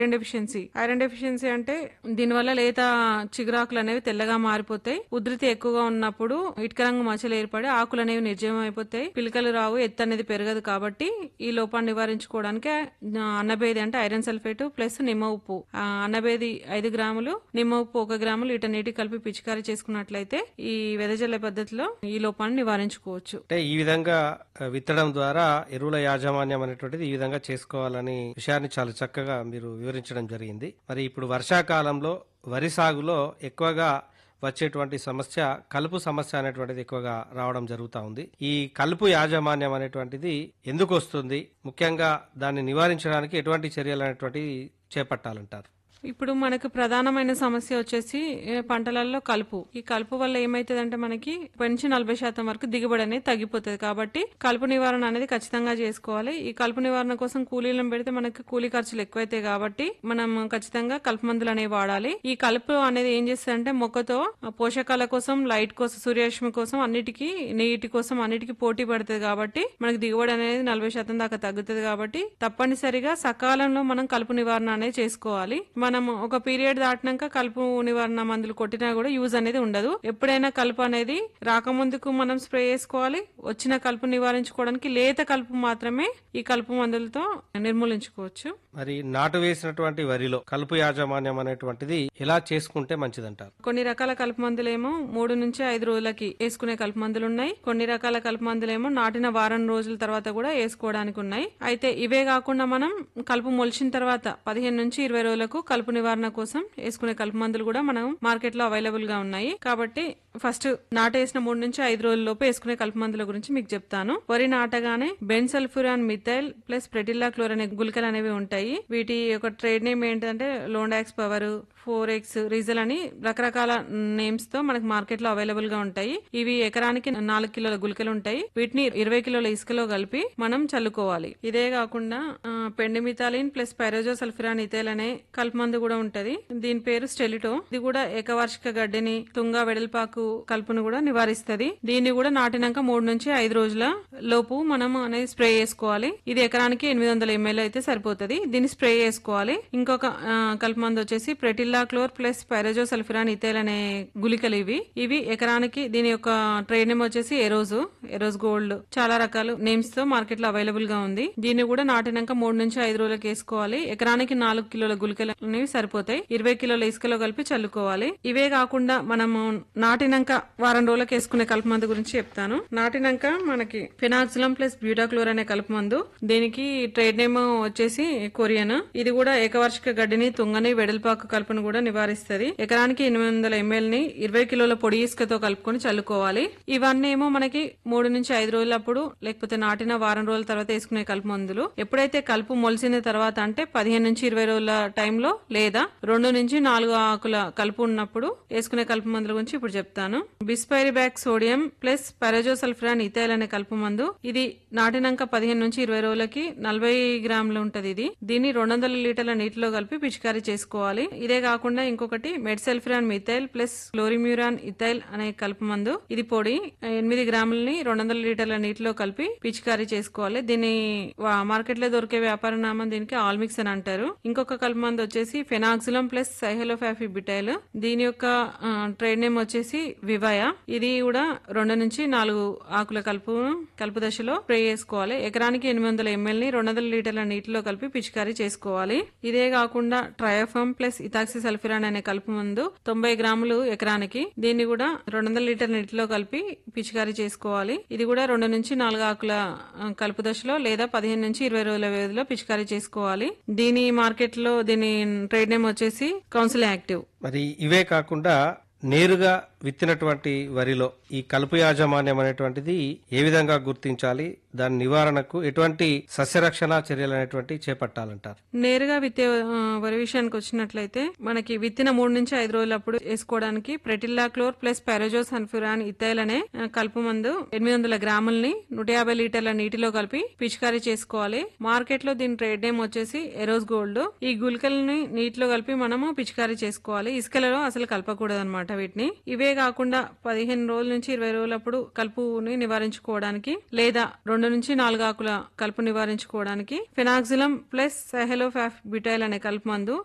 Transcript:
iron deficiency iron deficiency అంటే దీనివల్ల లేత చిగురాకులు అనేవి తెల్లగా మారిపోతాయి ఉధృతి ఎక్కువగా ఉన్నప్పుడు ఇటుక రంగు మచ్చలు ఏర్పడి ఆకులు అనేవి నిర్జీవం అయిపోతాయి పిలకలు రావు ఎత్తు అనేది పెరగదు కాబట్టి ఈ లోపాన్ని నివారించుకోవడానికి ఆ, అన్నబేది అంటే ఐరన్ సల్ఫేట్ ప్లస్ నిమ్మ ఉప్పు ఆ, అన్నబేది ఐదు గ్రాములు నిమ్మ ఉప్పు ఒక గ్రాము లీటర్ నీటి కలిపి పిచికారీ చేసుకున్నట్లయితే ఈ వెదజల్లే పద్ధతిలో ఈ లోపాన్ని నివారించుకోవచ్చు అంటే ఈ విధంగా ఆ, విత్తడం ద్వారా ఎరువుల యాజమాన్యం అనేటువంటిది ఈ విధంగా చేసుకోవాలని విషయాన్ని చాలా చక్కగా మీరు వివరించడం జరిగింది మరి ఇప్పుడు వర్షాకాలంలో వరి సాగులో ఎక్కువగా వచ్చేటువంటి సమస్య కలుపు సమస్య అనేటువంటిది ఎక్కువగా రావడం జరుగుతూ ఉంది ఈ కలుపు యాజమాన్యం అనేటువంటిది ఎందుకు వస్తుంది ముఖ్యంగా దాన్ని నివారించడానికి ఎటువంటి చర్యలు అనేటువంటివి చేపట్టాలంటారు ఇప్పుడు మనకు ప్రధానమైన సమస్య వచ్చేసి ఏ, పంటలలో కలుపు ఈ కలుపు వల్ల ఏమైతుందంటే మనకి పెంచి నలభై శాతం వరకు దిగుబడి అనేది తగ్గిపోతుంది కాబట్టి కలుపు నివారణ అనేది ఖచ్చితంగా చేసుకోవాలి ఈ కలుపు నివారణ కోసం కూలీలను పెడితే మనకి కూలీ ఖర్చులు ఎక్కువైతాయి కాబట్టి మనం ఖచ్చితంగా కలుపు మందులు అనేవి వాడాలి ఈ కలుపు అనేది ఏం చేస్తుందంటే మొక్కతో ఆ, పోషకాల కోసం లైట్ కోసం సూర్యరశ్మి కోసం అన్నిటికీ నీటి కోసం అన్నిటికీ పోటీ పడుతుంది కాబట్టి మనకి దిగుబడి అనేది నలభై శాతం దాకా తగ్గుతుంది కాబట్టి తప్పనిసరిగా సకాలంలో మనం కలుపు నివారణ అనేది చేసుకోవాలి మనం ఒక పీరియడ్ దాటినాక కలుపు నివారణ మందులు కొట్టినా కూడా యూజ్ అనేది ఉండదు ఎప్పుడైనా కలుపు అనేది రాకముందుకు మనం స్ప్రే చేసుకోవాలి వచ్చిన కలుపు నివారించుకోవడానికి లేత కలుపు మాత్రమే ఈ కలుపు మందులతో నిర్మూలించుకోవచ్చు మరి నాటు వేసినటువంటి వరిలో కలుపు యాజమాన్యం అనేటువంటిది ఎలా చేసుకుంటే మంచిదంటారు కొన్ని రకాల కలుపు మందులేమో మూడు నుంచి ఐదు రోజులకి వేసుకునే కలుపు మందులు ఉన్నాయి కొన్ని రకాల కలుపు మందులేమో నాటిన వారం రోజుల తర్వాత కూడా వేసుకోవడానికి ఉన్నాయి అయితే ఇవే కాకుండా మనం కలుపు మొలిచిన తర్వాత పదిహేను నుంచి ఇరవై రోజులకు కలుపు నివారణ కోసం వేసుకునే కలుపు మందులు కూడా మనం మార్కెట్ లో అవైలబుల్ గా ఉన్నాయి కాబట్టి ఫస్ట్ నాటేసిన మూడు నుంచి ఐదు రోజుల లోపు వేసుకునే కలుపు మందుల గురించి మీకు చెప్తాను వరి నాటగానే బెన్సల్ఫురాన్ మిథైల్ ప్లస్ ప్రెటిల్లా క్లోర్ అనే గుళికలు అనేవి ఉంటాయి వీటి యొక్క ట్రేడ్ నేమ్ ఏంటంటే లోండాక్స్ పవర్ ఫోర్ ఎక్స్ రీజల్ అని రకరకాల నేమ్స్ తో మనకి మార్కెట్ లో అవైలబుల్ గా ఉంటాయి ఇవి ఎకరానికి నాలుగు కిలోల గుళికలు ఉంటాయి వీటిని ఇరవై కిలోల ఇసుకలో కలిపి మనం చల్లుకోవాలి ఇదే కాకుండా ఆ, pendimethalin plus pyrazosulfuron ethyl అనే కలుపు మందు కూడా ఉంటది దీని పేరు స్టెలిటో ఇది కూడా ఏకవార్షిక గడ్డిని తుంగ వెడల్పాకు కలుపును కూడా నివారిస్తది దీన్ని కూడా నాటినాక మూడు నుంచి ఐదు రోజుల లోపు మనం అనేది స్ప్రే చేసుకోవాలి ఇది ఎకరానికి ఎనిమిది వందల ఎంఎల్ అయితే సరిపోతుంది దీన్ని స్ప్రే చేసుకోవాలి ఇంకొక ఆ, కలుపు మందు వచ్చేసి ప్రెటిల్లా క్లోర్ ప్లస్ పైరజో సల్ఫిరాన్ ఇథైల్ అనే గుళికలు ఇవి ఇవి ఎకరానికి దీని యొక్క ట్రేడ్ నేమ్ వచ్చేసి ఎరోజు ఎరోజ్ గోల్డ్ చాలా రకాలు నేమ్స్ తో మార్కెట్ లో అవైలబుల్ గా ఉంది దీన్ని కూడా నాటినాక మూడు నుంచి ఐదు రోజులకు వేసుకోవాలి ఎకరానికి నాలుగు కిలోల గుళికలు అనేవి సరిపోతాయి ఇరవై కిలోల ఇసుకలో కలిపి చల్లుకోవాలి ఇవే కాకుండా మనము నాటినాక వారం రోజులకు వేసుకునే కలుపు మందు గురించి చెప్తాను నాటినాక మనకి ఫినాక్సిలం ప్లస్ బ్యూటాక్లోర్ అనే కలుపు మందు దీనికి ట్రేడ్ నేమ్ వచ్చేసి కొరియన్ ఇది కూడా ఏకవార్షిక గడ్డిని తుంగని వెడల్పాకు కలుపును కూడా నివారిస్తుంది ఎకరానికి ఎనిమిది వందల ఎంఎల్ ని ఇరవై కిలోల పొడి ఇసుకతో కలుపుకొని చల్లుకోవాలి ఇవన్నీ ఏమో మనకి మూడు నుంచి ఐదు రోజులప్పుడు లేకపోతే నాటిన వారం రోజుల తర్వాత వేసుకునే కలుపు మందులు ఎప్పుడైతే కలుపు మొలిసిన తర్వాత అంటే పదిహేను నుంచి ఇరవై రోజుల టైంలో లేదా రెండు నుంచి నాలుగు ఆకుల కలుపు ఉన్నప్పుడు వేసుకునే కలుపు మందుల గురించి ఇప్పుడు చెప్తాను bispyribac sodium plus pyrazosulfuron ethyl అనే కలుపు మందు ఇది నాటినాక పదిహేను నుంచి ఇరవై రోజులకి నలభై గ్రాములు ఉంటది ఇది దీన్ని రెండు వందల లీటర్ల నీటిలో కలిపి పిచికారీ చేసుకోవాలి ఇదే కాకుండా ఇంకొకటి metsulfuron methyl plus chlorimuron ethyl అనే కలుపు మందు ఇది పొడి ఎనిమిది గ్రాములని రెండు వందల లీటర్ల నీటిలో కలిపి పిచికారీ చేసుకోవాలి దీన్ని మార్కెట్ లో దొరికే వ్యాపార నామం దీనికి ఆల్మిక్స్ అని అంటారు ఇంకొక కలుపు మందు వచ్చేసి ఫెనాక్సిలం ప్లస్ సైహలోఫాఫీ బిటైల్ దీని యొక్క ఆ, ట్రేడ్ నేమ్ వచ్చేసి వివయ ఇది కూడా రెండు నుంచి నాలుగు ఆకుల కలుపు కలుపు దశలో స్ప్రే చేసుకోవాలి ఎకరానికి ఎనిమిది వందల ఎంఎల్ ని రెండు వందల లీటర్ల నీటిలో కలిపి పిచికారీ చేసుకోవాలి ఇదే కాకుండా ట్రయోఫమ్ ప్లస్ ఇథాక్సి సల్ఫిరాన్ అనే కలుపు మందు తొంభై గ్రాములు ఎకరానికి దీన్ని కూడా రెండు వందల లీటర్ నీటిలో కలిపి పిచికారీ చేసుకోవాలి ఇది కూడా రెండు నుంచి నాలుగు ఆకుల ఆ, కలుపు దశలో లేదా పదిహేను నుంచి ఇరవై రోజుల వ్యవధిలో పిచికారీ చేసుకోవాలి దీని మార్కెట్ లో దీని ట్రేడ్ నేమ్ వచ్చేసి కౌన్సిల్ యాక్టివ్ మరి ఇవే కాకుండా నేరుగా విత్తినటువంటి వరిలో ఈ కలుపు యాజమాన్యం అనేటువంటిది ఏ విధంగా గుర్తించాలి దాని నివారణకు ఎటువంటి సస్యరక్షణ చర్యలు అనేటువంటి చేపట్టాలంటారు నేరుగా విత్తే ఆ, వరి విషయానికి వచ్చినట్లయితే మనకి విత్తిన మూడు నుంచి ఐదు రోజులప్పుడు వేసుకోవడానికి ప్రెటిల్లా క్లోర్ ప్లస్ పెరోజో సన్ఫ్యూరాన్ ఇథైల్ అనే ఆ, కలుపు మందు ఎనిమిది వందల గ్రాములని నూట యాభై లీటర్ల నీటిలో కలిపి పిచికారీ చేసుకోవాలి మార్కెట్ లో దీని ట్రేడ్ నేమ్ వచ్చేసి ఎరోజ్ గోల్డ్ ఈ గుళికల్ని నీటిలో కలిపి మనము పిచికారీ చేసుకోవాలి ఇసుకలలో అసలు కలపకూడదు అనమాట వీటిని ఇవే ఇవే కాకుండా పదిహేను రోజుల నుంచి ఇరవై రోజులప్పుడు కలుపుని నివారించుకోవడానికి లేదా రెండు నుంచి నాలుగు ఆకుల కలుపు నివారించుకోవడానికి ఫినాక్సిలం ప్లస్ సెహలోఫాఫ్ బిటైల్ అనే కలుపు మందు